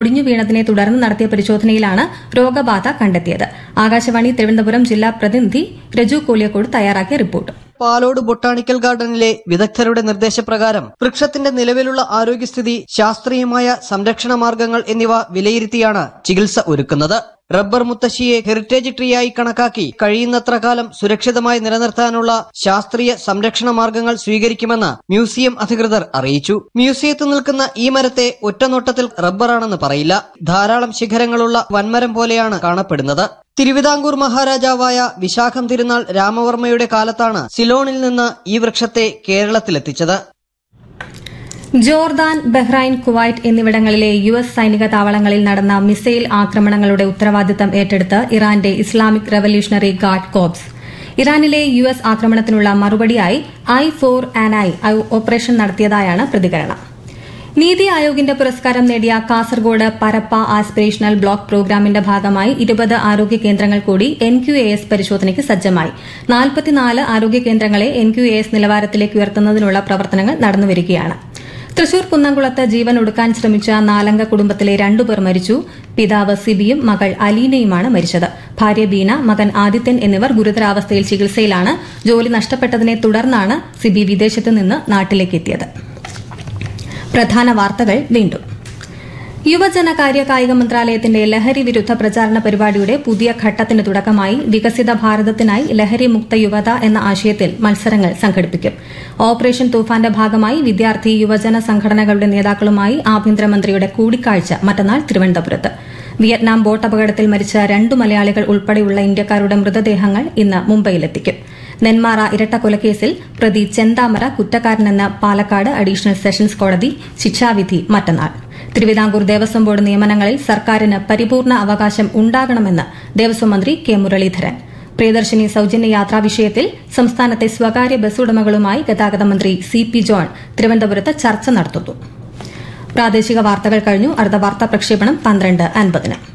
ഒടിഞ്ഞു വീണതിനെ തുടർന്ന് നടത്തിയ പരിശോധനയിലാണ് രോഗബാധ കണ്ടെത്തിയത് ആകാശവാണി തിരുവനന്തപുരം ജില്ലാ പ്രതിനിധി രജു കോലിയക്കോട് തയ്യാറാക്കിയ റിപ്പോർട്ട് പാലോട് ബൊട്ടാണിക്കൽ ഗാർഡനിലെ വിദഗ്ധരുടെ നിർദ്ദേശപ്രകാരം വൃക്ഷത്തിന്റെ നിലവിലുള്ള ആരോഗ്യസ്ഥിതി ശാസ്ത്രീയമായ സംരക്ഷണ മാർഗങ്ങൾ എന്നിവ വിലയിരുത്തിയാണ് ചികിത്സ ഒരുക്കുന്നത് റബ്ബർ മുത്തശ്ശിയെ ഹെറിറ്റേജ് ട്രീയായി കണക്കാക്കി കഴിയുന്നത്ര കാലം സുരക്ഷിതമായി നിലനിർത്താനുള്ള ശാസ്ത്രീയ സംരക്ഷണ മാർഗങ്ങൾ സ്വീകരിക്കുമെന്ന് മ്യൂസിയം അധികൃതർ അറിയിച്ചു മ്യൂസിയത്തിൽ നിൽക്കുന്ന ഈ മരത്തെ ഒറ്റനോട്ടത്തിൽ റബ്ബറാണെന്ന് പറയില്ല ധാരാളം ശിഖരങ്ങളുള്ള വൻമരം പോലെയാണ് കാണപ്പെടുന്നത് തിരുവിതാംകൂർ മഹാരാജാവായ വിശാഖം തിരുനാൾ രാമവർമ്മയുടെ കാലത്താണ് സിലോണിൽ നിന്ന് ഈ വൃക്ഷത്തെ കേരളത്തിലെത്തിച്ചത് ജോർദാൻ ബഹ്റൈൻ കുവൈറ്റ് എന്നിവിടങ്ങളിലെ യു എസ് സൈനിക താവളങ്ങളിൽ നടന്ന മിസൈൽ ആക്രമണങ്ങളുടെ ഉത്തരവാദിത്തം ഏറ്റെടുത്ത് ഇറാന്റെ ഇസ്ലാമിക് റവല്യൂഷണറി ഗാർഡ് കോപ്സ് ഇറാനിലെ യു എസ് ആക്രമണത്തിനുള്ള മറുപടിയായി eye for an eye operation നടത്തിയതായാണ് പ്രതികരണം നീതി ആയോഗിന്റെ പുരസ്കാരം നേടിയ കാസർഗോഡ് പരപ്പ ആസ്പിരേഷണൽ ബ്ലോക്ക് പ്രോഗ്രാമിന്റെ ഭാഗമായി ഇരുപത് ആരോഗ്യ കേന്ദ്രങ്ങൾ കൂടി എൻ ക്യു എ എസ് പരിശോധനയ്ക്ക് സജ്ജമായി നാൽപ്പത്തിനാല് ആരോഗ്യ കേന്ദ്രങ്ങളെ എൻ ക്യു എ എസ് നിലവാരത്തിലേക്ക് ഉയർത്തുന്നതിനുള്ള പ്രവർത്തനങ്ങൾ നടന്നുവരികയാണ് തൃശൂർ കുന്നംകുളത്ത് ജീവൻ ഒടുക്കാൻ ശ്രമിച്ച നാലംഗ കുടുംബത്തിലെ രണ്ടുപേർ മരിച്ചു പിതാവ് സിബിയും മകൾ അലീനയുമാണ് മരിച്ചത് ഭാര്യ ബീന മകൻ ആദിത്യൻ എന്നിവർ ഗുരുതരാവസ്ഥയിൽ ചികിത്സയിലാണ് ജോലി നഷ്ടപ്പെട്ടതിനെ തുടർന്നാണ് സിബി വിദേശത്ത് നിന്ന് നാട്ടിലേക്കെത്തിയത് പ്രധാന വാർത്തകൾ വീണ്ടും യുവജനകാര്യ കായിക മന്ത്രാലയത്തിന്റെ ലഹരി വിരുദ്ധ പ്രചാരണ പരിപാടിയുടെ പുതിയ ഘട്ടത്തിന് തുടക്കമായി വികസിത ഭാരതത്തിനായി ലഹരി മുക്ത യുവത എന്ന ആശയത്തിൽ മത്സരങ്ങൾ സംഘടിപ്പിക്കും ഓപ്പറേഷൻ തൂഫാന്റെ ഭാഗമായി വിദ്യാർത്ഥി യുവജന സംഘടനകളുടെ നേതാക്കളുമായി ആഭ്യന്തരമന്ത്രിയുടെ കൂടിക്കാഴ്ച മറ്റന്നാൾ തിരുവനന്തപുരത്ത് വിയറ്റ്നാം ബോട്ട് അപകടത്തിൽ മരിച്ച രണ്ടു മലയാളികൾ ഉൾപ്പെടെയുള്ള ഇന്ത്യക്കാരുടെ മൃതദേഹങ്ങൾ ഇന്ന് മുംബൈയിലെത്തിക്കും നെന്മാറ ഇരട്ടക്കൊലക്കേസിൽ പ്രതി ചെന്താമര കുറ്റക്കാരനെന്ന് പാലക്കാട് അഡീഷണൽ സെഷൻസ് കോടതി ശിക്ഷാവിധി മറ്റന്നാൾ തിരുവിതാംകൂർ ദേവസ്വം ബോർഡ് നിയമനങ്ങളിൽ സർക്കാരിന് പരിപൂർണ അവകാശം ഉണ്ടാകണമെന്ന് ദേവസ്വം മന്ത്രി കെ മുരളീധരൻ പ്രിയദർശിനി സൌജന്യ യാത്രാ വിഷയത്തിൽ സംസ്ഥാനത്തെ സ്വകാര്യ ബസ് ഉടമകളുമായി ഗതാഗത മന്ത്രി സി പി ജോൺ തിരുവനന്തപുരത്ത് ചർച്ച നടത്തുന്നു പ്രാദേശിക വാർത്തകൾ കഴിഞ്ഞു അടുത്ത വാർത്താ പ്രക്ഷേപണം പന്ത്രണ്ട് അൻപതിന്